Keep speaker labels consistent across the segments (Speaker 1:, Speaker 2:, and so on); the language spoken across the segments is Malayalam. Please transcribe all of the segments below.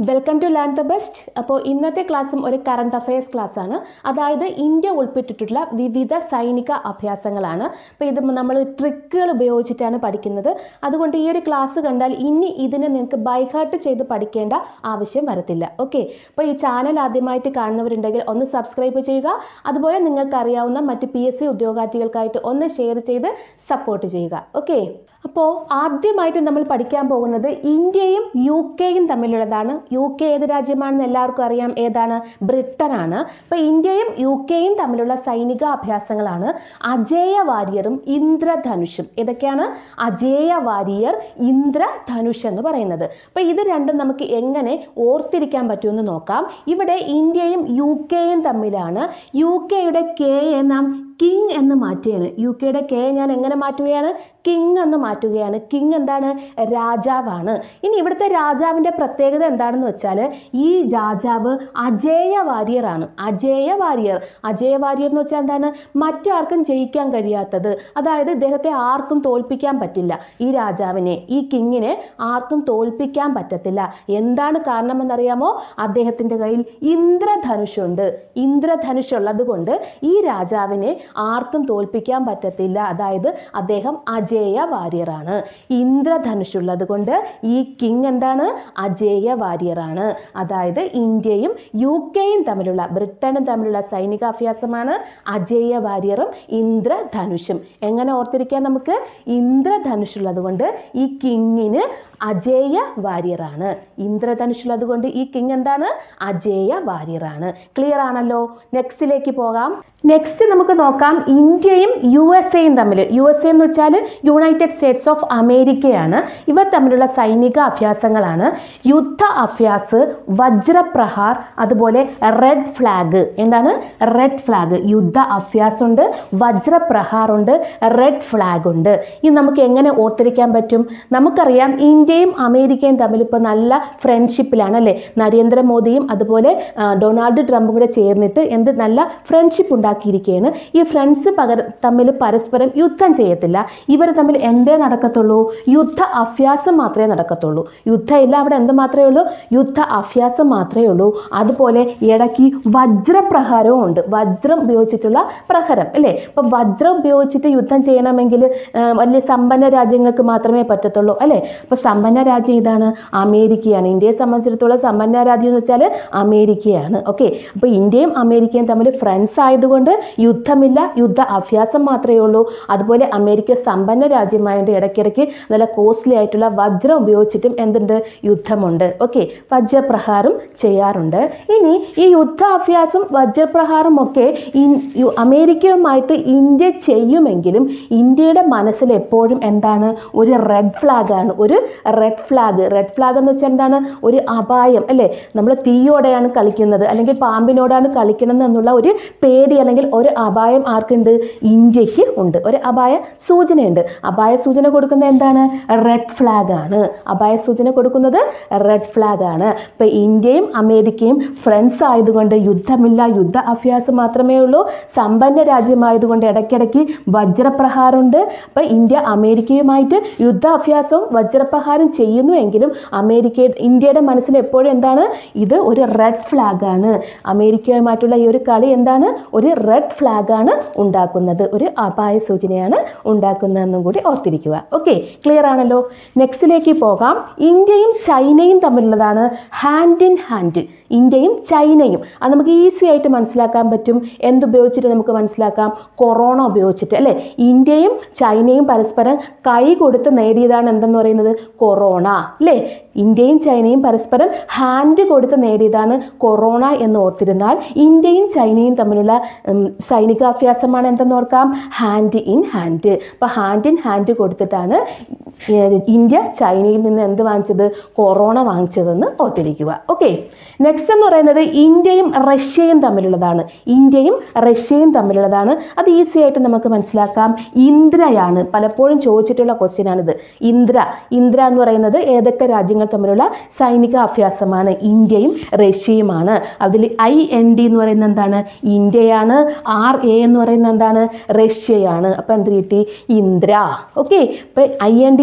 Speaker 1: welcome to learn the best അപ്പോൾ ഇന്നത്തെ ക്ലാസ്സും ഒരു കറണ്ട് അഫയേഴ്സ് ക്ലാസ് ആണ് അതായത് ഇന്ത്യ ഉൾപ്പെട്ടിട്ടുള്ള വിവിധ സൈനിക അഭ്യാസങ്ങളാണ് അപ്പോൾ ഇത് നമ്മൾ ട്രിക്കുകൾ ഉപയോഗിച്ചിട്ടാണ് പഠിക്കുന്നത് അതുകൊണ്ട് ഈ ഒരു ക്ലാസ് കണ്ടാൽ ഇനി ഇതിനെ നിങ്ങൾക്ക് ബൈഹാർട്ട് ചെയ്ത് പഠിക്കേണ്ട ആവശ്യം വരത്തില്ല ഓക്കെ അപ്പോൾ ഈ ചാനൽ ആദ്യമായിട്ട് കാണുന്നവരുണ്ടെങ്കിൽ ഒന്ന് സബ്സ്ക്രൈബ് ചെയ്യുക അതുപോലെ നിങ്ങൾക്ക് അറിയാവുന്ന മറ്റ് പി എസ് സി ഉദ്യോഗാർത്ഥികൾക്കായിട്ട് ഒന്ന് ഷെയർ ചെയ്ത് സപ്പോർട്ട് ചെയ്യുക ഓക്കെ അപ്പോൾ ആദ്യമായിട്ട് നമ്മൾ പഠിക്കാൻ പോകുന്നത് ഇന്ത്യയും യു കെയും തമ്മിലുള്ളതാണ് യു കെ ഏത് രാജ്യമാണെന്ന് എല്ലാവർക്കും അറിയാം ഏതാണ് ബ്രിട്ടനാണ് അപ്പോൾ ഇന്ത്യയും യു കെയും തമ്മിലുള്ള സൈനിക അഭ്യാസങ്ങളാണ് അജേയ വാരിയറും ഇന്ദ്രധനുഷും ഏതൊക്കെയാണ് അജേയ വാരിയർ ഇന്ദ്രധനുഷ് എന്ന് പറയുന്നത് അപ്പോൾ ഇത് രണ്ടും നമുക്ക് എങ്ങനെ ഓർത്തിരിക്കാൻ പറ്റുമെന്ന് നോക്കാം ഇവിടെ ഇന്ത്യയും യു കെയും തമ്മിലാണ് യു കെയുടെ കെയെ നാം കിങ് എന്ന് മാറ്റുകയാണ് യു കെയുടെ കെ ഞാൻ എങ്ങനെ മാറ്റുകയാണ് കിങ് എന്ന് മാറ്റുകയാണ് കിങ് എന്താണ് രാജാവാണ് ഇനി ഇവിടുത്തെ രാജാവിൻ്റെ പ്രത്യേകത എന്താണെന്ന് വെച്ചാൽ ഈ രാജാവ് അജേയ വാരിയറാണ് അജേയ വാരിയർ അജേയ വാരിയർ എന്ന് വെച്ചാൽ എന്താണ് മറ്റാർക്കും ജയിക്കാൻ കഴിയാത്തത് അതായത് ഇദ്ദേഹത്തെ ആർക്കും തോൽപ്പിക്കാൻ പറ്റില്ല ഈ രാജാവിനെ ഈ കിങ്ങിനെ ആർക്കും തോൽപ്പിക്കാൻ പറ്റത്തില്ല എന്താണ് കാരണമെന്നറിയാമോ അദ്ദേഹത്തിൻ്റെ കയ്യിൽ ഇന്ദ്രധനുഷുണ്ട് ഇന്ദ്രധനുഷുള്ളത് കൊണ്ട് ഈ രാജാവിനെ ആർക്കും തോൽപ്പിക്കാൻ പറ്റത്തില്ല അതായത് അദ്ദേഹം അജേയ വാര്യറാണ് ഇന്ദ്രധനുഷുള്ളത് കൊണ്ട് ഈ കിങ് എന്താണ് അജേയ വാര്യറാണ് അതായത് ഇന്ത്യയും യു കെയും തമ്മിലുള്ള ബ്രിട്ടനും തമ്മിലുള്ള സൈനികാഭ്യാസമാണ് അജേയ വാര്യറും ഇന്ദ്രധനുഷും എങ്ങനെ ഓർത്തിരിക്കാൻ നമുക്ക് ഇന്ദ്രധനുഷുള്ളത് കൊണ്ട് ഈ കിങ്ങിന് അജേയ വാര്യറാണ് ഇന്ദ്രധനുഷുള്ളത് കൊണ്ട് ഈ കിങ് എന്താണ് അജേയ വാര്യറാണ് ക്ലിയർ ആണല്ലോ നെക്സ്റ്റിലേക്ക് പോകാം നെക്സ്റ്റ് നമുക്ക് നോക്കാം ഇന്ത്യയും യു എസ് എയും തമ്മിൽ യു എസ് എ എന്ന് വെച്ചാൽ യുണൈറ്റഡ് സ്റ്റേറ്റ്സ് ഓഫ് അമേരിക്കയാണ് ഇവർ തമ്മിലുള്ള സൈനിക അഭ്യാസങ്ങളാണ് യുദ്ധ അഭ്യാസ് വജ്രപ്രഹാർ അതുപോലെ റെഡ് ഫ്ലാഗ് എന്താണ് റെഡ് ഫ്ലാഗ് യുദ്ധ അഭ്യാസമുണ്ട് വജ്രപ്രഹാറുണ്ട് റെഡ് ഫ്ലാഗ് ഉണ്ട് ഇത് നമുക്ക് എങ്ങനെ ഓർത്തിരിക്കാൻ പറ്റും നമുക്കറിയാം ഇന്ത്യയും അമേരിക്കയും തമ്മിൽ ഇപ്പോൾ നല്ല ഫ്രണ്ട്ഷിപ്പിലാണ് അല്ലേ നരേന്ദ്രമോദിയും അതുപോലെ ആ, ഡൊണാൾഡ് ട്രംപും കൂടെ ചേർന്നിട്ട് എന്ത് നല്ല ഫ്രണ്ട്ഷിപ്പ് ഉണ്ടാക്കിയിരിക്കുകയാണ് ഈ ഫ്രണ്ട്സ് പകര തമ്മിൽ പരസ്പരം യുദ്ധം ചെയ്യത്തില്ല ഇവർ തമ്മിൽ എന്തേ നടക്കത്തുള്ളൂ യുദ്ധ അഭ്യാസം മാത്രമേ നടക്കത്തുള്ളൂ യുദ്ധമില്ല അവിടെ എന്ത് മാത്രമേ ഉള്ളൂ യുദ്ധ അഭ്യാസം മാത്രമേ ഉള്ളൂ അതുപോലെ ഇടയ്ക്ക് വജ്രപ്രഹാരവും ഉണ്ട് വജ്രം ഉപയോഗിച്ചിട്ടുള്ള പ്രഹരം അല്ലേ അപ്പം വജ്രം ഉപയോഗിച്ചിട്ട് യുദ്ധം ചെയ്യണമെങ്കിൽ ആ, വലിയ സമ്പന്ന രാജ്യങ്ങൾക്ക് മാത്രമേ പറ്റത്തുള്ളൂ അല്ലേ അപ്പോൾ സമ്പന്ന രാജ്യം ഇതാണ് അമേരിക്കയാണ് ഇന്ത്യയെ സംബന്ധിച്ചിടത്തോളം സമ്പന്ന രാജ്യം എന്ന് വെച്ചാൽ അമേരിക്കയാണ് ഓക്കെ അപ്പോൾ ഇന്ത്യയും അമേരിക്കയും തമ്മിൽ ഫ്രണ്ട്സ് ആയതുകൊണ്ട് യുദ്ധമില്ല യുദ്ധ അഭ്യാസം മാത്രമേ ഉള്ളൂ അതുപോലെ അമേരിക്ക സമ്പന്ന രാജ്യമായതുകൊണ്ട് ഇടയ്ക്കിടയ്ക്ക് നല്ല കോസ്റ്റ്ലി ആയിട്ടുള്ള വജ്രം ഉപയോഗിച്ചിട്ടും എന്തുണ്ട് യുദ്ധമുണ്ട് ഓക്കെ വജ്രപ്രഹാരം ചെയ്യാറുണ്ട് ഇനി ഈ യുദ്ധ അഭ്യാസം വജ്രപ്രഹാരം ഒക്കെ ഇൻ- യു- അമേരിക്കയുമായിട്ട് ഇന്ത്യ ചെയ്യുമെങ്കിലും ഇന്ത്യയുടെ മനസ്സിൽ എപ്പോഴും എന്താണ് ഒരു റെഡ് ഫ്ലാഗ് ആണ് ഒരു റെഡ് ഫ്ലാഗ് റെഡ് ഫ്ലാഗ് എന്ന് വെച്ചാൽ എന്താണ് ഒരു അപായം അല്ലേ നമ്മൾ തീയോടെയാണ് കളിക്കുന്നത് അല്ലെങ്കിൽ പാമ്പിനോടാണ് കളിക്കണം എന്നുള്ള ഒരു പേടി അല്ലെങ്കിൽ ഒരു അപായം ആർക്കുണ്ട് ഇന്ത്യക്ക് ഉണ്ട് ഒരു അപായ സൂചനയുണ്ട് അപായ സൂചന കൊടുക്കുന്നത് എന്താണ് റെഡ് ഫ്ലാഗ് ആണ് അപായ സൂചന കൊടുക്കുന്നത് റെഡ് ഫ്ലാഗ് ആണ് ഇപ്പം ഇന്ത്യയും അമേരിക്കയും ഫ്രണ്ട്സ് ആയതുകൊണ്ട് യുദ്ധമില്ല യുദ്ധ അഭ്യാസം മാത്രമേ ഉള്ളൂ സമ്പന്ന രാജ്യമായതുകൊണ്ട് ഇടയ്ക്കിടയ്ക്ക് വജ്രപ്രഹാരമുണ്ട് അപ്പം ഇന്ത്യ അമേരിക്കയുമായിട്ട് യുദ്ധാഭ്യാസവും വജ്രപ്രഹാരം ചെയ്യുന്നുവെങ്കിലും അമേരിക്ക ഇന്ത്യയുടെ മനസ്സിൽ എപ്പോഴും എന്താണ് ഇത് ഒരു റെഡ് ഫ്ലാഗ് ആണ് അമേരിക്കയുമായിട്ടുള്ള ഈ ഒരു കളി എന്താണ് ഒരു റെഡ് ഫ്ലാഗ് ആണ് ഉണ്ടാക്കുന്നത് ഒരു അപായ സൂചനയാണ് ഉണ്ടാക്കുന്നതെന്നും കൂടി ഓർത്തിരിക്കുക ഓക്കെ ക്ലിയർ ആണല്ലോ നെക്സ്റ്റിലേക്ക് പോകാം ഇന്ത്യയും ചൈനയും തമ്മിലുള്ളതാണ് ഹാൻഡ് ഇൻ ഹാൻഡ് ഇന്ത്യയും ചൈനയും അത് നമുക്ക് ഈസി ആയിട്ട് മനസ്സിലാക്കാൻ പറ്റും എന്തുപയോഗിച്ചിട്ട് നമുക്ക് മനസ്സിലാക്കാം കൊറോണ ഉപയോഗിച്ചിട്ട് അല്ലേ ഇന്ത്യയും ചൈനയും പരസ്പരം കൈ കൊടുത്ത് നേടിയതാണ് എന്തെന്ന് പറയുന്നത് കൊറോണ അല്ലേ ഇന്ത്യയും ചൈനയും പരസ്പരം ഹാൻഡ് കൊടുത്ത് നേടിയതാണ് കൊറോണ എന്ന് ഓർത്തിരുന്നാൽ ഇന്ത്യയും ചൈനയും തമ്മിലുള്ള ഉം, സൈനികാഭ്യാസമാണ് എന്തെന്ന് ഓർക്കാം ഹാൻഡ് ഇൻ ഹാൻഡ് അപ്പോൾ ഹാൻഡ് ഇൻ ഹാൻഡ് കൊടുത്തിട്ടാണ് ഏഹ്, ഇന്ത്യ ചൈനയിൽ നിന്ന് എന്ത് വാങ്ങിച്ചത് കൊറോണ വാങ്ങിച്ചതെന്ന് ഓർത്തിരിക്കുക ഓക്കെ നെക്സ്റ്റ് എന്ന് പറയുന്നത് ഇന്ത്യയും റഷ്യയും തമ്മിലുള്ളതാണ് ഇന്ത്യയും റഷ്യയും തമ്മിലുള്ളതാണ് അത് ഈസി ആയിട്ട് നമുക്ക് മനസ്സിലാക്കാം ഇന്ദ്രയാണ് പലപ്പോഴും ചോദിച്ചിട്ടുള്ള ക്വസ്റ്റ്യൻ ആണിത് ഇന്ദ്ര ഇന്ദ്ര എന്ന് പറയുന്നത് ഏതൊക്കെ രാജ്യങ്ങൾ തമ്മിലുള്ള സൈനിക അഭ്യാസമാണ് ഇന്ത്യയും റഷ്യയുമാണ് അതിൽ ഐ എൻ ഡി എന്ന് പറയുന്നത് എന്താണ് ഇന്ത്യയാണ് ആർ എ എന്ന് പറയുന്നത് എന്താണ് റഷ്യയാണ് അപ്പോൾ എന്ത് കിട്ടി ഇന്ദ്ര ഓക്കെ ഇപ്പം ഐ എൻ ഡി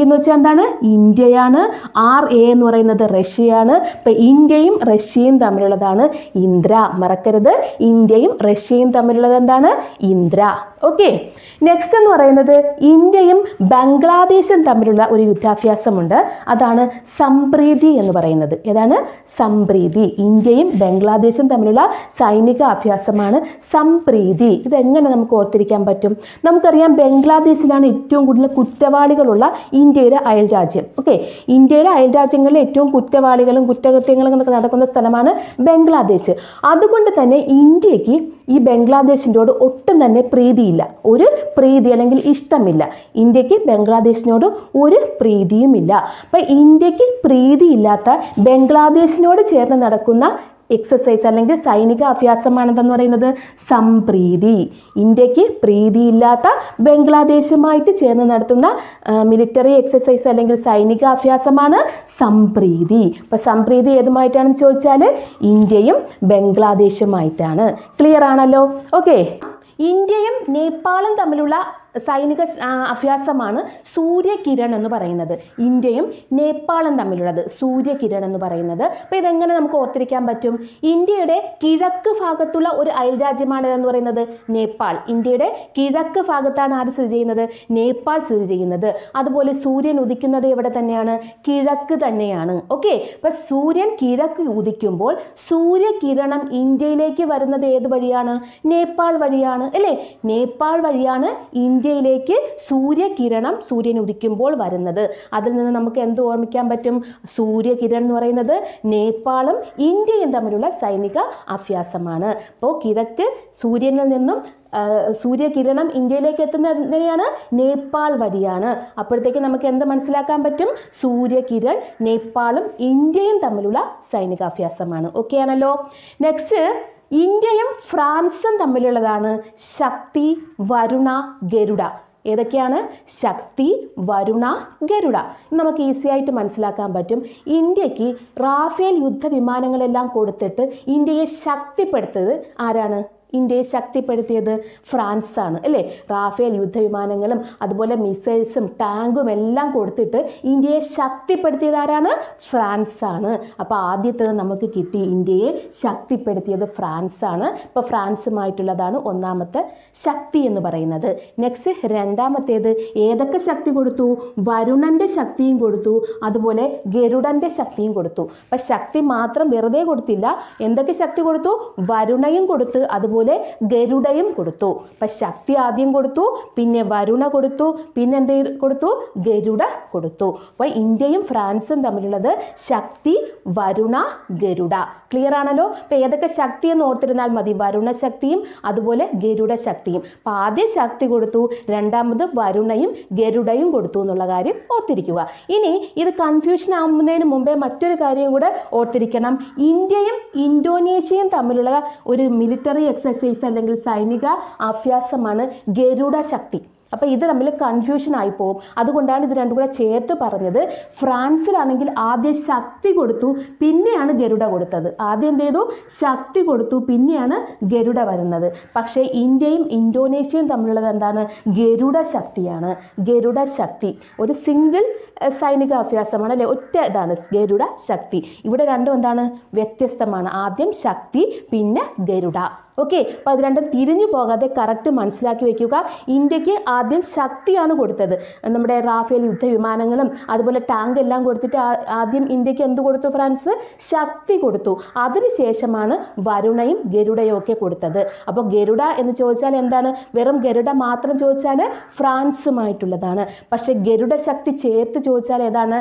Speaker 1: എന്ന് വെച്ചാൽ എന്താണ് ഇന്ത്യയാണ് ആർ എ എന്ന് പറയുന്നത് റഷ്യയാണ് ഇപ്പം ഇന്ത്യയും റഷ്യയും തമ്മിലുള്ളതാണ് ഇന്ദ്ര മറക്കരുത് ഇന്ത്യയും റഷ്യയും തമ്മിലുള്ളത് എന്താണ് ഇന്ദ്ര ഓക്കെ നെക്സ്റ്റ് എന്ന് പറയുന്നത് ഇന്ത്യയും ബംഗ്ലാദേശും തമ്മിലുള്ള ഒരു യുദ്ധാഭ്യാസമുണ്ട് അതാണ് സംപ്രീതി എന്ന് പറയുന്നത് ഏതാണ് സംപ്രീതി ഇന്ത്യയും ബംഗ്ലാദേശും തമ്മിലുള്ള സൈനിക അഭ്യാസമാണ് സംപ്രീതി ഇതെങ്ങനെ നമുക്ക് ഓർത്തിരിക്കാൻ പറ്റും നമുക്കറിയാം ബംഗ്ലാദേശിലാണ് ഏറ്റവും കൂടുതൽ കുറ്റവാളികളുള്ള ഇന്ത്യയുടെ അയൽ രാജ്യം ഓക്കെ ഇന്ത്യയുടെ അയൽ രാജ്യങ്ങളിൽ ഏറ്റവും കുറ്റവാളികളും കുറ്റകൃത്യങ്ങളും ഒക്കെ നടക്കുന്ന സ്ഥലമാണ് ബംഗ്ലാദേശ് അതുകൊണ്ട് തന്നെ ഇന്ത്യക്ക് ഈ ബംഗ്ലാദേശിനോട് ഒട്ടും തന്നെ പ്രീതിയില്ല ഒരു പ്രീതി അല്ലെങ്കിൽ ഇഷ്ടമില്ല ഇന്ത്യക്ക് ബംഗ്ലാദേശിനോട് ഒരു പ്രീതിയുമില്ല അപ്പം ഇന്ത്യക്ക് പ്രീതിയില്ലാത്ത ബംഗ്ലാദേശിനോട് ചേർന്ന് നടക്കുന്ന എക്സസൈസ് അല്ലെങ്കിൽ സൈനിക അഭ്യാസമാണെന്തെന്ന് പറയുന്നത് സംപ്രീതി ഇന്ത്യക്ക് പ്രീതിയില്ലാത്ത ബംഗ്ലാദേശുമായിട്ട് ചേർന്ന് നടത്തുന്ന മിലിറ്ററി എക്സസൈസ് അല്ലെങ്കിൽ സൈനിക അഭ്യാസമാണ് സംപ്രീതി അപ്പോൾ സംപ്രീതി ഏതുമായിട്ടാണെന്ന് ചോദിച്ചാൽ ഇന്ത്യയും ബംഗ്ലാദേശുമായിട്ടാണ് ക്ലിയർ ആണല്ലോ ഓക്കെ ഇന്ത്യയും നേപ്പാളും തമ്മിലുള്ള സൈനിക ആ, അഭ്യാസമാണ് സൂര്യകിരൺ എന്ന് പറയുന്നത് ഇന്ത്യയും നേപ്പാളും തമ്മിലുള്ളത് സൂര്യകിരൺ എന്ന് പറയുന്നത് അപ്പോൾ ഇതെങ്ങനെ നമുക്ക് ഓർത്തിരിക്കാൻ പറ്റും ഇന്ത്യയുടെ കിഴക്ക് ഭാഗത്തുള്ള ഒരു അയൽരാജ്യമാണ് എന്ന് പറയുന്നത് നേപ്പാൾ ഇന്ത്യയുടെ കിഴക്ക് ഭാഗത്താണ് ആര് സ്ഥിതി ചെയ്യുന്നത് നേപ്പാൾ സ്ഥിതി ചെയ്യുന്നത് അതുപോലെ സൂര്യൻ ഉദിക്കുന്നത് എവിടെ തന്നെയാണ് കിഴക്ക് തന്നെയാണ് ഓക്കെ അപ്പോൾ സൂര്യൻ കിഴക്ക് ഉദിക്കുമ്പോൾ സൂര്യകിരണം ഇന്ത്യയിലേക്ക് വരുന്നത് ഏത് വഴിയാണ് നേപ്പാൾ വഴിയാണ് അല്ലേ നേപ്പാൾ വഴിയാണ് ഇന്ത്യയിലേക്ക് സൂര്യകിരണം സൂര്യൻ ഉദിക്കുമ്പോൾ വരുന്നത് അതിൽ നിന്ന് നമുക്ക് എന്ത് ഓർമ്മിക്കാൻ പറ്റും സൂര്യകിരൺ എന്ന് പറയുന്നത് നേപ്പാളും ഇന്ത്യയും തമ്മിലുള്ള സൈനിക അഭ്യാസമാണ് അപ്പോൾ കിഴക്ക് സൂര്യനിൽ നിന്നും ആ, സൂര്യകിരണം ഇന്ത്യയിലേക്ക് എത്തുന്നത് എങ്ങനെയാണ് നേപ്പാൾ വഴിയാണ് അപ്പോഴത്തേക്ക് നമുക്ക് എന്ത് മനസ്സിലാക്കാൻ പറ്റും സൂര്യകിരൺ നേപ്പാളും ഇന്ത്യയും തമ്മിലുള്ള സൈനികാഭ്യാസമാണ് ഓക്കെ ആണല്ലോ നെക്സ്റ്റ് ഇന്ത്യയും ഫ്രാൻസും തമ്മിലുള്ളതാണ് ശക്തി വരുണ ഗരുഡ ഏതൊക്കെയാണ് ശക്തി വരുണ ഗരുഡ ഇത് നമുക്ക് ഈസി ആയിട്ട് മനസ്സിലാക്കാൻ പറ്റും ഇന്ത്യക്ക് റാഫേൽ യുദ്ധവിമാനങ്ങളെല്ലാം കൊടുത്തിട്ട് ഇന്ത്യയെ ശക്തിപ്പെടുത്തത് ആരാണ് ഇന്ത്യയെ ശക്തിപ്പെടുത്തിയത് ഫ്രാൻസാണ് അല്ലേ റാഫേൽ യുദ്ധവിമാനങ്ങളും അതുപോലെ മിസൈൽസും ടാങ്കും എല്ലാം കൊടുത്തിട്ട് ഇന്ത്യയെ ശക്തിപ്പെടുത്തിയത് ആരാണ് ഫ്രാൻസാണ് അപ്പോൾ ആദ്യത്തേത് നമുക്ക് കിട്ടി ഇന്ത്യയെ ശക്തിപ്പെടുത്തിയത് ഫ്രാൻസാണ് ഇപ്പോൾ ഫ്രാൻസുമായിട്ടുള്ളതാണ് ഒന്നാമത്തെ ശക്തി എന്ന് പറയുന്നത് നെക്സ്റ്റ് രണ്ടാമത്തേത് ഏതൊക്കെ ശക്തി കൊടുത്തു വരുണൻ്റെ ശക്തിയും കൊടുത്തു അതുപോലെ ഗരുഡൻ്റെ ശക്തിയും കൊടുത്തു അപ്പം ശക്തി മാത്രം വെറുതെ കൊടുത്തില്ല എന്തൊക്കെ ശക്തി കൊടുത്തു വരുണയും കൊടുത്ത് അതുപോലെ ഗരുഡയും കൊടുത്തു അപ്പം ശക്തി ആദ്യം കൊടുത്തു പിന്നെ വരുണ കൊടുത്തു പിന്നെ എന്ത് ചെയ്ത് കൊടുത്തു ഗരുഡ കൊടുത്തു അപ്പോൾ ഇന്ത്യയും ഫ്രാൻസും തമ്മിലുള്ളത് ശക്തി വരുണ ഗരുഡ ക്ലിയർ ആണല്ലോ അപ്പോൾ ഏതൊക്കെ ശക്തി എന്ന് ഓർത്തിരുന്നാൽ മതി വരുണ ശക്തിയും അതുപോലെ ഗരുഡ ശക്തിയും അപ്പോൾ ആദ്യം ശക്തി കൊടുത്തു രണ്ടാമത് വരുണയും ഗരുഡയും കൊടുത്തു എന്നുള്ള കാര്യം ഓർത്തിരിക്കുക ഇനി ഇത് കൺഫ്യൂഷൻ ആവുന്നതിന് മുമ്പേ മറ്റൊരു കാര്യം കൂടെ ഓർത്തിരിക്കണം ഇന്ത്യയും ഇന്തോനേഷ്യയും തമ്മിലുള്ള ഒരു മിലിറ്ററി എക്സസൈസ് അല്ലെങ്കിൽ സൈനിക അഭ്യാസമാണ് ഗരുഡ ശക്തി അപ്പോൾ ഇത് തമ്മിൽ കൺഫ്യൂഷൻ ആയി പോകും അതുകൊണ്ടാണ് ഇത് രണ്ടും കൂടെ ചേർത്ത് പറഞ്ഞത് ഫ്രാൻസിലാണെങ്കിൽ ആദ്യം ശക്തി കൊടുത്തു പിന്നെയാണ് ഗരുഡ കൊടുത്തത് ആദ്യം എന്ത് ചെയ്തു ശക്തി കൊടുത്തു പിന്നെയാണ് ഗരുഡ വരുന്നത് പക്ഷേ ഇന്ത്യയും ഇന്തോനേഷ്യയും തമ്മിലുള്ളത് എന്താണ് ഗരുഡ ശക്തിയാണ് ഗരുഡ ശക്തി ഒരു സിംഗിൾ എഹ്, സൈനിക അഭ്യാസമാണ് അല്ലെ ഒറ്റ ഇതാണ് ഗരുഡ ശക്തി ഇവിടെ രണ്ടും എന്താണ് വ്യത്യസ്തമാണ് ആദ്യം ശക്തി പിന്നെ ഗരുഡ ഓക്കെ അപ്പോൾ അത് രണ്ടും തിരിഞ്ഞു പോകാതെ കറക്റ്റ് മനസ്സിലാക്കി വെക്കുക ഇന്ത്യക്ക് ആദ്യം ശക്തിയാണ് കൊടുത്തത് നമ്മുടെ റാഫേൽ യുദ്ധവിമാനങ്ങളും അതുപോലെ ടാങ്ക് എല്ലാം കൊടുത്തിട്ട് ആ- ആദ്യം ഇന്ത്യക്ക് എന്ത് കൊടുത്തു ഫ്രാൻസ് ശക്തി കൊടുത്തു അതിനുശേഷമാണ് വരുണയും ഗരുഡയും ഒക്കെ കൊടുത്തത് അപ്പോൾ ഗരുഡ എന്ന് ചോദിച്ചാൽ എന്താണ് വെറും ഗരുഡ മാത്രം ചോദിച്ചാൽ ഫ്രാൻസുമായിട്ടുള്ളതാണ് പക്ഷേ ഗരുഡ ശക്തി ചേർത്ത് ചോദിച്ചാൽ ഏതാണ്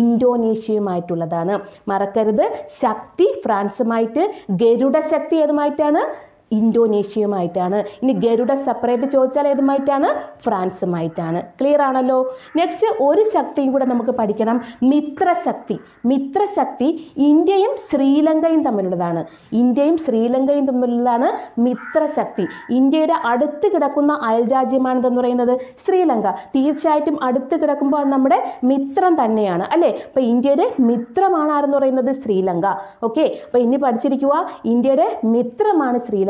Speaker 1: ഇന്തോനേഷ്യയുമായിട്ടുള്ളതാണ് മറക്കരുത് ശക്തി ഫ്രാൻസുമായിട്ട് ഗരുഡ ശക്തി ഏതുമായിട്ടാണ് ഇന്തോനേഷ്യയുമായിട്ടാണ് ഇനി ഗരുഡ സെപ്പറേറ്റ് ചോദിച്ചാൽ ഏതുമായിട്ടാണ് ഫ്രാൻസുമായിട്ടാണ് ക്ലിയർ ആണല്ലോ നെക്സ്റ്റ് ഒരു ശക്തിയും കൂടെ നമുക്ക് പഠിക്കണം മിത്രശക്തി മിത്രശക്തി ഇന്ത്യയും ശ്രീലങ്കയും തമ്മിലുള്ളതാണ് ഇന്ത്യയും ശ്രീലങ്കയും തമ്മിലുള്ളതാണ് മിത്രശക്തി ഇന്ത്യയുടെ അടുത്ത് കിടക്കുന്ന അയൽരാജ്യമാണെന്ന് പറയുന്നത് ശ്രീലങ്ക തീർച്ചയായിട്ടും അടുത്ത് കിടക്കുമ്പോൾ അത് നമ്മുടെ മിത്രം തന്നെയാണ് അല്ലേ അപ്പോൾ ഇന്ത്യയുടെ മിത്രമാണ് ആരെന്ന് പറയുന്നത് ശ്രീലങ്ക ഓക്കെ അപ്പോൾ ഇനി പഠിച്ചിരിക്കുക ഇന്ത്യയുടെ മിത്രമാണ് ശ്രീലങ്ക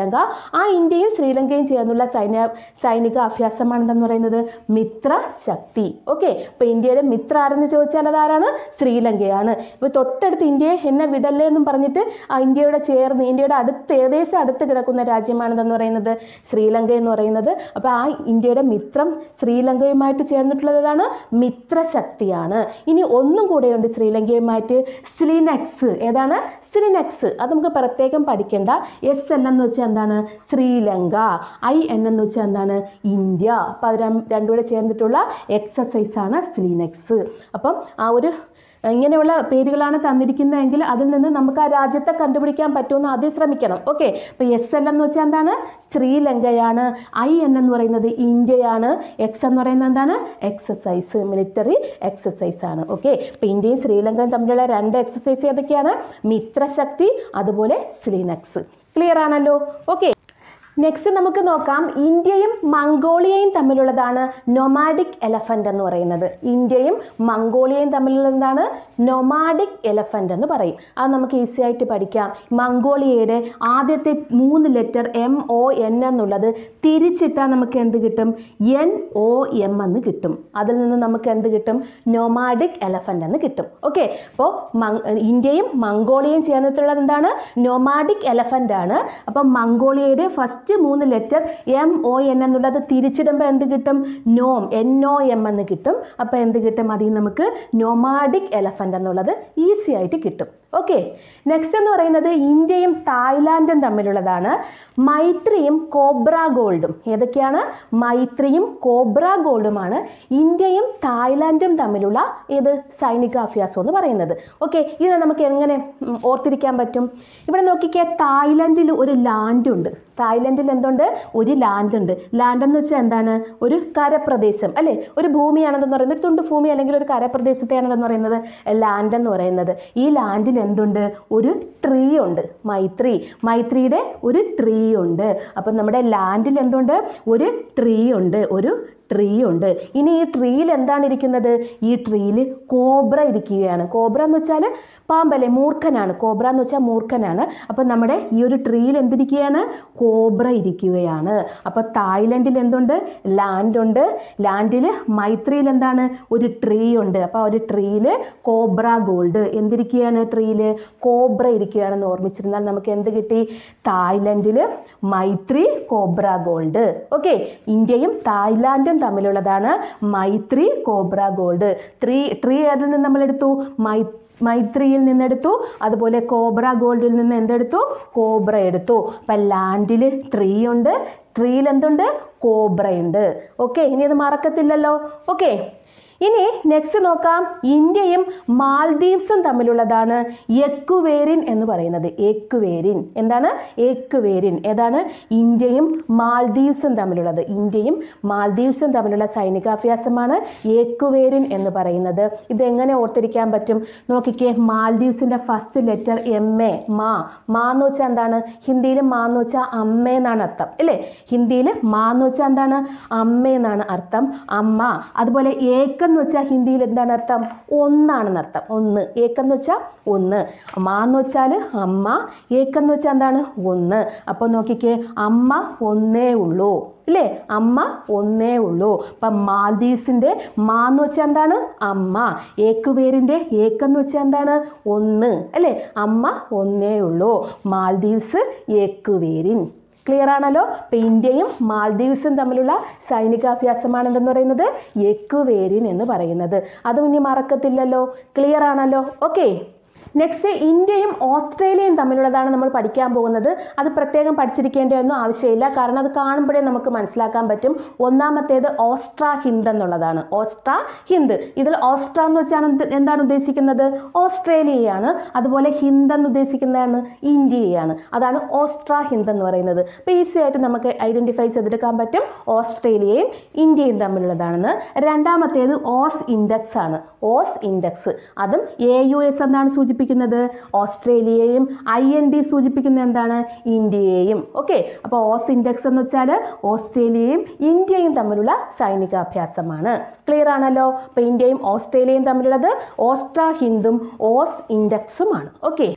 Speaker 1: ശ്രീലങ്ക ആ ഇന്ത്യയും ശ്രീലങ്കയും ചേർന്നുള്ള സൈന്യ സൈനിക അഭ്യാസമാണ് എന്തെന്ന് പറയുന്നത് മിത്ര ശക്തി ഓക്കെ അപ്പോൾ ഇന്ത്യയുടെ മിത്ര ആരെന്ന് ചോദിച്ചാൽ അതാരാണ് ശ്രീലങ്കയാണ് ഇപ്പോൾ തൊട്ടടുത്ത് ഇന്ത്യയെ എന്നെ വിടല്ലേ എന്നും പറഞ്ഞിട്ട് ആ ഇന്ത്യയുടെ ചേർന്ന് ഇന്ത്യയുടെ അടുത്ത് ഏകദേശം അടുത്ത് കിടക്കുന്ന രാജ്യമാണെന്ന് പറയുന്നത് ശ്രീലങ്ക എന്ന് പറയുന്നത് അപ്പോൾ ആ ഇന്ത്യയുടെ മിത്രം ശ്രീലങ്കയുമായിട്ട് ചേർന്നിട്ടുള്ളതാണ് മിത്രശക്തിയാണ് ഇനി ഒന്നും കൂടെയുണ്ട് ശ്രീലങ്കയുമായിട്ട് സ്ലിനെക്സ് ഏതാണ് സ്ലിനെക്സ് അത് നമുക്ക് പ്രത്യേകം പഠിക്കേണ്ട എസ് എൽ എന്ന് വെച്ചാൽ എന്താണ് ശ്രീലങ്ക ഐ എൻ എന്ന് വെച്ചാൽ എന്താണ് ഇന്ത്യ അപ്പോൾ അത് രം- രണ്ടും കൂടെ ചേർന്നിട്ടുള്ള എക്സസൈസ് ആണ് സ്ലിനെക്സ് അപ്പം ആ ഒരു ഇങ്ങനെയുള്ള പേരുകളാണ് തന്നിരിക്കുന്നതെങ്കിൽ അതിൽ നിന്ന് നമുക്ക് ആ രാജ്യത്തെ കണ്ടുപിടിക്കാൻ പറ്റുമെന്ന് ആദ്യം ശ്രമിക്കണം ഓക്കെ അപ്പോൾ എസ് എൽ എന്ന് വെച്ചാൽ എന്താണ് ശ്രീലങ്കയാണ് ഐ എൻ എന്ന് പറയുന്നത് ഇന്ത്യയാണ് എക്സ് എന്ന് പറയുന്നത് എന്താണ് എക്സസൈസ് മിലിറ്ററി എക്സസൈസ് ആണ് ഓക്കെ അപ്പോൾ ഇന്ത്യയും ശ്രീലങ്കയും തമ്മിലുള്ള രണ്ട് എക്സസൈസ് ഏതൊക്കെയാണ് മിത്രശക്തി അതുപോലെ സ്ലീനക്സ് ക്ലിയർ ആണല്ലോ ഓക്കെ നെക്സ്റ്റ് നമുക്ക് നോക്കാം ഇന്ത്യയും മംഗോളിയയും തമ്മിലുള്ളതാണ് നൊമാഡിക് എലഫൻ്റ് എന്ന് പറയുന്നത് ഇന്ത്യയും മംഗോളിയയും തമ്മിലുള്ളതാണ് നൊമാഡിക് എലഫൻ്റ് എന്ന് പറയും അത് നമുക്ക് ഈസി ആയിട്ട് പഠിക്കാം മംഗോളിയയുടെ ആദ്യത്തെ മൂന്ന് ലെറ്റർ എം ഒ എൻ എന്നുള്ളത് തിരിച്ചിട്ടാൽ നമുക്ക് എന്ത് കിട്ടും എൻ ഒ എം എന്ന് കിട്ടും അതിൽ നിന്ന് നമുക്ക് എന്ത് കിട്ടും നൊമാഡിക് എലഫൻ്റ് എന്ന് കിട്ടും ഓക്കെ അപ്പോൾ ഇന്ത്യയും മംഗോളിയയും ചേർന്നിട്ടുള്ളത് എന്താണ് നൊമാഡിക് എലഫൻ്റ് ആണ് അപ്പം മംഗോളിയയുടെ ഫസ്റ്റ് മൂന്ന് ലെറ്റർ എം ഒ എൻ എന്നുള്ളത് തിരിച്ചിടുമ്പോൾ എന്ത് കിട്ടും നോം എൻ ഒ എം എന്ന് കിട്ടും അപ്പോൾ എന്ത് കിട്ടും അതിൽ നമുക്ക് നൊമാഡിക് എലഫൻ്റ് എന്നുള്ളത് ഈസി ആയിട്ട് കിട്ടും ഓക്കെ നെക്സ്റ്റ് എന്ന് പറയുന്നത് ഇന്ത്യയും തായ്ലാൻഡും തമ്മിലുള്ളതാണ് മൈത്രിയും കോബ്ര ഗോൾഡും ഏതൊക്കെയാണ് മൈത്രിയും കോബ്ര ഗോൾഡുമാണ് ഇന്ത്യയും തായ്ലാൻഡും തമ്മിലുള്ള ഏത് സൈനിക അഭ്യാസം എന്ന് പറയുന്നത് ഓക്കെ ഇതിനെ നമുക്ക് എങ്ങനെ ഉം, ഓർത്തിരിക്കാൻ പറ്റും ഇവിടെ നോക്കിക്കേ തായ്ലൻഡിൽ ഒരു ലാൻഡ് ഉണ്ട് തായ്ലൻഡിൽ എന്തുണ്ട് ഒരു ലാൻഡ് ഉണ്ട് ലാൻഡ് എന്ന് വെച്ചാൽ എന്താണ് ഒരു കരപ്രദേശം അല്ലേ ഒരു ഭൂമിയാണെന്ന് പറയുന്നത് ഒരു തുണ്ട് ഭൂമി അല്ലെങ്കിൽ ഒരു കരപ്രദേശത്തെയാണെന്ന് പറയുന്നത് ലാൻഡ് എന്ന് പറയുന്നത് ഈ ലാൻഡിൽ എന്തുണ്ട് ഒരു ട്രീ ഉണ്ട് മൈത്രി മൈത്രിയുടെ ഒരു ട്രീ ഉണ്ട് അപ്പം നമ്മുടെ ലാൻഡിൽ എന്തുണ്ട് ഒരു ട്രീ ഉണ്ട് ഒരു ട്രീ ഉണ്ട് ഇനി ഈ ട്രീയിൽ എന്താണ് ഇരിക്കുന്നത് ഈ ട്രീയിൽ കോബ്ര ഇരിക്കുകയാണ് കോബ്ര എന്ന് വെച്ചാൽ പാമ്പല്ലേ മൂർഖനാണ് കോബ്ര എന്ന് വെച്ചാൽ മൂർഖനാണ് അപ്പം നമ്മുടെ ഈ ഒരു ട്രീയിൽ എന്തിരിക്കുകയാണ് കോബ്ര ഇരിക്കുകയാണ് അപ്പോൾ തായ്ലൻഡിൽ എന്തുണ്ട് ലാൻഡ് ഉണ്ട് ലാൻഡിൽ മൈത്രിയിൽ എന്താണ് ഒരു ട്രീ ഉണ്ട് അപ്പോൾ ആ ഒരു ട്രീയിൽ കോബ്ര ഗോൾഡ് എന്തിരിക്കുകയാണ് ട്രീയിൽ കോബ്ര ഇരിക്കുകയാണെന്ന് ഓർമ്മിച്ചിരുന്നാൽ നമുക്ക് എന്ത് കിട്ടി തായ്ലൻഡിൽ മൈത്രി കോബ്ര ഗോൾഡ് ഓക്കെ ഇന്ത്യയും തായ്ലാൻഡും തമ്മിലുള്ളതാണ് Maitri cobra gold tree tree അതിൽ നിന്ന് നമ്മൾ എടുത്തു മൈ മൈത്രിയിൽ നിന്നെടുത്തു അതുപോലെ കോബ്ര ഗോൾഡിൽ നിന്ന് എന്തെടുത്തു കോബ്ര എടുത്തു അപ്പം ലാൻഡിൽ ട്രീ ഉണ്ട് ട്രീയിൽ എന്തുണ്ട് കോബ്രയുണ്ട് ഓക്കെ ഇനി അത് മറക്കത്തില്ലല്ലോ ഓക്കെ ഇനി നെക്സ്റ്റ് നോക്കാം ഇന്ത്യയും മാൽദീവ്സും തമ്മിലുള്ളതാണ് എക്കുവേരിൻ എന്ന് പറയുന്നത് എക്കുവേരിൻ എന്താണ് എക്കുവേരിൻ ഏതാണ് ഇന്ത്യയും മാൽദീവ്സും തമ്മിലുള്ളത് ഇന്ത്യയും മാൽദീവ്സും തമ്മിലുള്ള സൈനികാഭ്യാസമാണ് എക്കുവേരിൻ എന്ന് പറയുന്നത് ഇതെങ്ങനെ ഓർത്തിരിക്കാൻ പറ്റും നോക്കിക്കേ മാൽദീവ്സിൻ്റെ ഫസ്റ്റ് ലെറ്റർ എം എ മാ മാ എന്ന് വെച്ചാൽ എന്താണ് ഹിന്ദിയിൽ മാ എന്ന് വെച്ചാൽ അമ്മ എന്നാണ് അർത്ഥം അല്ലേ ഹിന്ദിയിൽ മാ എന്ന് വെച്ചാൽ എന്താണ് അമ്മ എന്നാണ് അർത്ഥം അമ്മ അതുപോലെ ഏക്കെന്ന് വെച്ചാൽ ഹിന്ദിയിൽ എന്താണ് അർത്ഥം ഒന്നാണെന്ന് അർത്ഥം ഒന്ന് ഏക്കെന്ന് വെച്ചാൽ ഒന്ന് മാ എന്ന് വെച്ചാൽ അമ്മ ഏക്കെന്ന് വെച്ചാൽ എന്താണ് ഒന്ന് അപ്പോൾ നോക്കിക്കേ അമ്മ ഒന്നേ ഉള്ളൂ ഇല്ലേ അമ്മ ഒന്നേ ഉള്ളൂ അപ്പം മാൽദീവ്സിൻ്റെ മാ എന്ന് വെച്ചാൽ എന്താണ് അമ്മ ഏക്കുപേരിൻ്റെ ഏക്കെന്ന് വെച്ചാൽ എന്താണ് ഒന്ന് അല്ലേ അമ്മ ഒന്നേ ഉള്ളൂ മാൽദീവ്സ് ഏക്കുവേരിൻ ക്ലിയർ ആണല്ലോ അപ്പം ഇന്ത്യയും മാൽദീവ്സും തമ്മിലുള്ള സൈനികാഭ്യാസമാണ് എന്തെന്ന് പറയുന്നത് എക്കുവേരിൻ എന്ന് പറയുന്നത് അതും ഇനി മറക്കത്തില്ലല്ലോ ക്ലിയർ ആണല്ലോ ഓക്കെ നെക്സ്റ്റ് ഇന്ത്യയും ഓസ്ട്രേലിയയും തമ്മിലുള്ളതാണ് നമ്മൾ പഠിക്കാൻ പോകുന്നത് അത് പ്രത്യേകം പഠിച്ചിരിക്കേണ്ടതൊന്നും ആവശ്യമില്ല കാരണം അത് കാണുമ്പോഴേ നമുക്ക് മനസ്സിലാക്കാൻ പറ്റും ഒന്നാമത്തേത് ഓസ്ട്ര ഹിന്ദ് എന്നുള്ളതാണ് ഓസ്ട്ര ഹിന്ദ് ഇതിൽ ഓസ്ട്ര എന്ന് വെച്ചാണ് എന്ത് എന്താണ് ഉദ്ദേശിക്കുന്നത് ഓസ്ട്രേലിയയാണ് അതുപോലെ ഹിന്ദ് എന്ന് ഉദ്ദേശിക്കുന്നതാണ് ഇന്ത്യയാണ് അതാണ് ഓസ്ട്ര ഹിന്ദ് എന്ന് പറയുന്നത് അപ്പോൾ ഈസി ആയിട്ട് നമുക്ക് ഐഡൻറ്റിഫൈ ചെയ്തെടുക്കാൻ പറ്റും ഓസ്ട്രേലിയയും ഇന്ത്യയും തമ്മിലുള്ളതാണെന്ന് രണ്ടാമത്തേത് ഓസ് ഇൻഡെക്സ് ആണ് ഓസ് ഇൻഡെക്സ് അതും എ യു എസ് എന്താണ് സൂചിപ്പിക്കുന്നത് ഓസ്ട്രേലിയയും ഐ എൻ ഡി സൂചിപ്പിക്കുന്നത് എന്താണ് ഇന്ത്യയെയും ഓക്കെ അപ്പോൾ ഓസ് ഇൻഡെക്സ് എന്ന് വെച്ചാൽ ഓസ്ട്രേലിയയും ഇന്ത്യയും തമ്മിലുള്ള സൈനികാഭ്യാസമാണ് ക്ലിയർ ആണല്ലോ അപ്പോൾ ഇന്ത്യയും ഓസ്ട്രേലിയയും തമ്മിലുള്ളത് ഓസ്ട്ര ഹിന്ദും ഓസ് ഇൻഡെക്സുമാണ് ഓക്കെ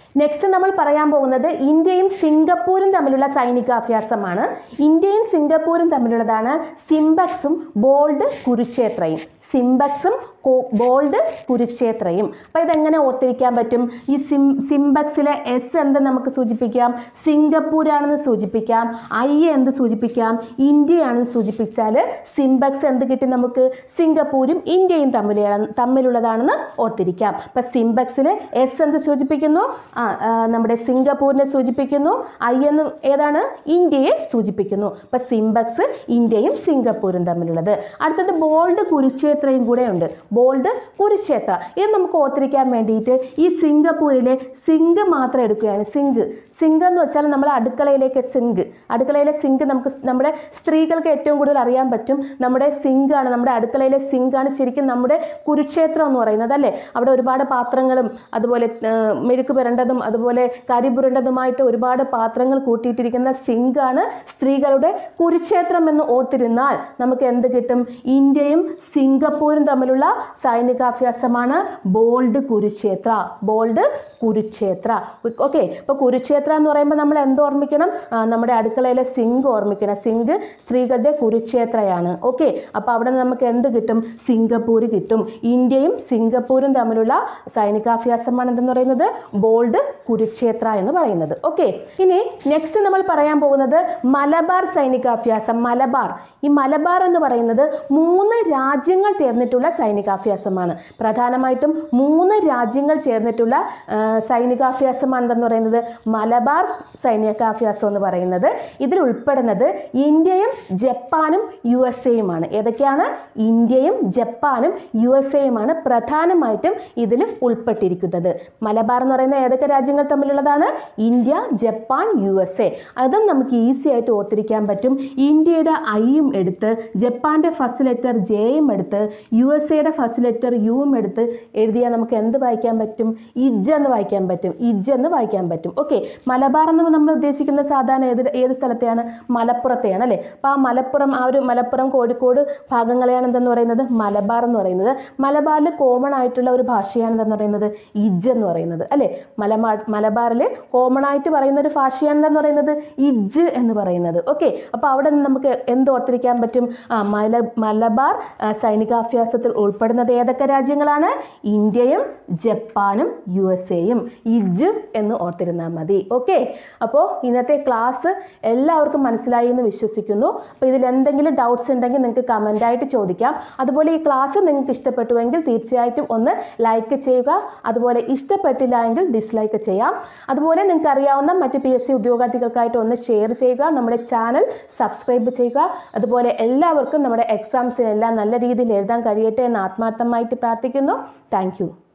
Speaker 1: നെക്സ്റ്റ് നമ്മൾ പറയാൻ പോകുന്നത് ഇന്ത്യയും സിംഗപ്പൂരും തമ്മിലുള്ള സൈനികാഭ്യാസമാണ് ഇന്ത്യയും സിംഗപ്പൂരും തമ്മിലുള്ളതാണ് സിംബക്സും ബോൾഡ് കുരുക്ഷേത്രയും സിംബക്സും ബോൾഡ് കുരുക്ഷേത്രയും അപ്പോൾ ഇതെങ്ങനെ ഓർത്തിരിക്കാൻ പറ്റും ഈ സിം സിംബക്സിലെ എസ് എന്ത് നമുക്ക് സൂചിപ്പിക്കാം സിംഗപ്പൂരാണെന്ന് സൂചിപ്പിക്കാം ഐ എന്ത് സൂചിപ്പിക്കാം ഇന്ത്യയാണെന്ന് സൂചിപ്പിച്ചാൽ സിംബക്സ് എന്ത് കിട്ടി നമുക്ക് സിംഗപ്പൂരും ഇന്ത്യയും തമ്മിൽ തമ്മിലുള്ളതാണെന്ന് ഓർത്തിരിക്കാം അപ്പം സിംബക്സിൽ എസ് എന്ത് സൂചിപ്പിക്കുന്നു ആ ആ, നമ്മുടെ സിംഗപ്പൂരിനെ സൂചിപ്പിക്കുന്നു ഐ എന്ന് ഏതാണ് ഇന്ത്യയെ സൂചിപ്പിക്കുന്നു അപ്പം സിംബക്സ് ഇന്ത്യയും സിംഗപ്പൂരും തമ്മിലുള്ളത് അടുത്തത് ബോൾഡ് കുരുക്ഷേത്രയും കൂടെ ഉണ്ട് ബോൾഡ് കുരുക്ഷേത്ര ഇത് നമുക്ക് ഓർത്തിരിക്കാൻ വേണ്ടിയിട്ട് ഈ സിംഗപ്പൂരിലെ സിങ്ക് മാത്രം എടുക്കുകയാണ് സിങ്ക് സിങ്ക് എന്ന് വെച്ചാൽ നമ്മൾ അടുക്കളയിലേക്ക് സിങ്ക് അടുക്കളയിലെ സിങ്ക് നമുക്ക് നമ്മുടെ സ്ത്രീകൾക്ക് ഏറ്റവും കൂടുതൽ അറിയാൻ പറ്റും നമ്മുടെ സിങ്ക് ആണ് നമ്മുടെ അടുക്കളയിലെ സിങ്ക് ആണ് ശരിക്കും നമ്മുടെ കുരുക്ഷേത്രം എന്ന് പറയുന്നത് അല്ലേ അവിടെ ഒരുപാട് പാത്രങ്ങളും അതുപോലെ ആ, മെഴുക്ക് പുരണ്ടതും അതുപോലെ കരി പുരണ്ടതുമായിട്ട് ഒരുപാട് പാത്രങ്ങൾ കൂട്ടിയിട്ടിരിക്കുന്ന സിങ്ക് ആണ് സ്ത്രീകളുടെ കുരുക്ഷേത്രം എന്ന് ഓർത്തിരുന്നാൽ നമുക്ക് എന്ത് കിട്ടും ഇന്ത്യയും സിംഗപ്പൂരും തമ്മിലുള്ള സൈനികാഭ്യാസമാണ് bold Kurukshetra bold Kurukshetra okay ഇപ്പോൾ കുരുക്ഷേത്ര എന്ന് പറയുമ്പോൾ നമ്മൾ എന്ത് ഓർമ്മിക്കണം ആ, നമ്മുടെ അടുക്കളയിലെ സിങ്ക് ഓർമ്മിക്കണം സിങ്ക് സ്ത്രീകളുടെ കുരുക്ഷേത്രയാണ് ഓക്കെ അപ്പോൾ അവിടെ നമുക്ക് എന്ത് കിട്ടും സിംഗപ്പൂർ കിട്ടും ഇന്ത്യയും സിംഗപ്പൂരും തമ്മിലുള്ള സൈനികാഭ്യാസമാണ് എന്തെന്ന് പറയുന്നത് ബോൾഡ് കുരുക്ഷേത്ര എന്ന് പറയുന്നത് ഓക്കെ ഇനി നെക്സ്റ്റ് നമ്മൾ പറയാൻ പോകുന്നത് മലബാർ സൈനികാഭ്യാസം മലബാർ ഈ മലബാർ എന്ന് പറയുന്നത് മൂന്ന് രാജ്യങ്ങൾ ചേർന്നിട്ടുള്ള സൈനികാഭ്യാസമാണ് പ്രധാനമായിട്ടും മൂന്ന് രാജ്യങ്ങൾ ചേർന്നിട്ടുള്ള ആ, സൈനികാഭ്യാസമാണ് എന്തെന്ന് പറയുന്നത് മലബാർ സൈനികാഭ്യാസം എന്ന് പറയുന്നത് ഇതിൽ ഉൾപ്പെടുന്നത് ഇന്ത്യയും ജപ്പാനും യു എസ് എയുമാണ് ഏതൊക്കെയാണ് ഇന്ത്യയും ജപ്പാനും യു എസ് എയുമാണ് പ്രധാനമായിട്ടും ഇതിൽ ഉൾപ്പെട്ടിരിക്കുന്നത് മലബാർ എന്ന് പറയുന്ന ഏതൊക്കെ രാജ്യങ്ങൾ തമ്മിലുള്ളതാണ് India Japan U S A അതും നമുക്ക് ഈസി ആയിട്ട് ഓർത്തിരിക്കാൻ പറ്റും ഇന്ത്യയുടെ ഐയും എടുത്ത് ജപ്പാന്റെ ഫസ്റ്റ് ലെറ്റർ ജെയും എടുത്ത് യു എസ് എയുടെ ഫസ്റ്റ് ലെറ്റർ യുവും എടുത്ത് എഴുതിയാൽ നമുക്ക് എന്ത് വായിക്കാൻ പറ്റും ഇജ് എന്ന് വായിക്കാൻ പറ്റും ഇജ് എന്ന് വായിക്കാൻ പറ്റും ഓക്കെ മലബാർ എന്ന് നമ്മൾ ഉദ്ദേശിക്കുന്നത് സാധാരണ ഏത് ഏത് സ്ഥലത്തെയാണ് മലപ്പുറത്തെയാണ് അല്ലേ അപ്പോൾ ആ മലപ്പുറം ആ ഒരു മലപ്പുറം കോഴിക്കോട് ഭാഗങ്ങളെയാണ് എന്തെന്ന് പറയുന്നത് മലബാർ എന്ന് പറയുന്നത് മലബാറിൽ കോമൺ ആയിട്ടുള്ള ഒരു ഭാഷയാണ് എന്തെന്ന് പറയുന്നത് ഇജ് എന്ന് പറയുന്നത് അല്ലേ മലബാർ മലബാറിൽ കോമൺ ആയിട്ട് പറയുന്ന ഒരു ഭാഷയാണ് എന്തെന്ന് പറയുന്നത് ഇജ് എന്ന് പറയുന്നത് ഓക്കെ അപ്പോൾ അവിടെ നിന്ന് നമുക്ക് എന്ത് ഓർത്തിരിക്കാൻ പറ്റും ആ മല മലബാർ ആ, സൈനികാഭ്യാസത്തിൽ ഉൾപ്പെടുന്നത് ഏതൊക്കെ രാജ്യങ്ങളാണ് ഇന്ത്യയും ജപ്പാനും യു എസ് എയും ഇജ് എന്ന് ഓർത്തിരുന്നാൽ മതി ഓക്കെ അപ്പോൾ ഇന്നത്തെ ക്ലാസ് എല്ലാവർക്കും മനസ്സിലായി എന്ന് വിശ്വസിക്കുന്നു അപ്പോൾ ഇതിൽ എന്തെങ്കിലും ഡൗട്ട്സ് ഉണ്ടെങ്കിൽ നിങ്ങൾക്ക് കമൻ്റായിട്ട് ചോദിക്കാം അതുപോലെ ഈ ക്ലാസ് നിങ്ങൾക്ക് ഇഷ്ടപ്പെട്ടുവെങ്കിൽ തീർച്ചയായിട്ടും ഒന്ന് ലൈക്ക് ചെയ്യുക അതുപോലെ ഇഷ്ടപ്പെട്ടില്ല എങ്കിൽ ഡിസ്ലൈക്ക് ചെയ്യാം അതുപോലെ നിങ്ങൾക്ക് അറിയാവുന്ന മറ്റ് പി എസ് സി ഉദ്യോഗാർത്ഥികൾക്കായിട്ട് ഒന്ന് ഷെയർ ചെയ്യുക നമ്മുടെ ചാനൽ സബ്സ്ക്രൈബ് ചെയ്യുക അതുപോലെ എല്ലാവർക്കും നമ്മുടെ എക്സാംസിനെല്ലാം നല്ല രീതിയിൽ എഴുതാൻ കഴിയട്ടെ എന്ന് ആത്മാർത്ഥമായിട്ട് പ്രാർത്ഥിക്കുന്നു താങ്ക്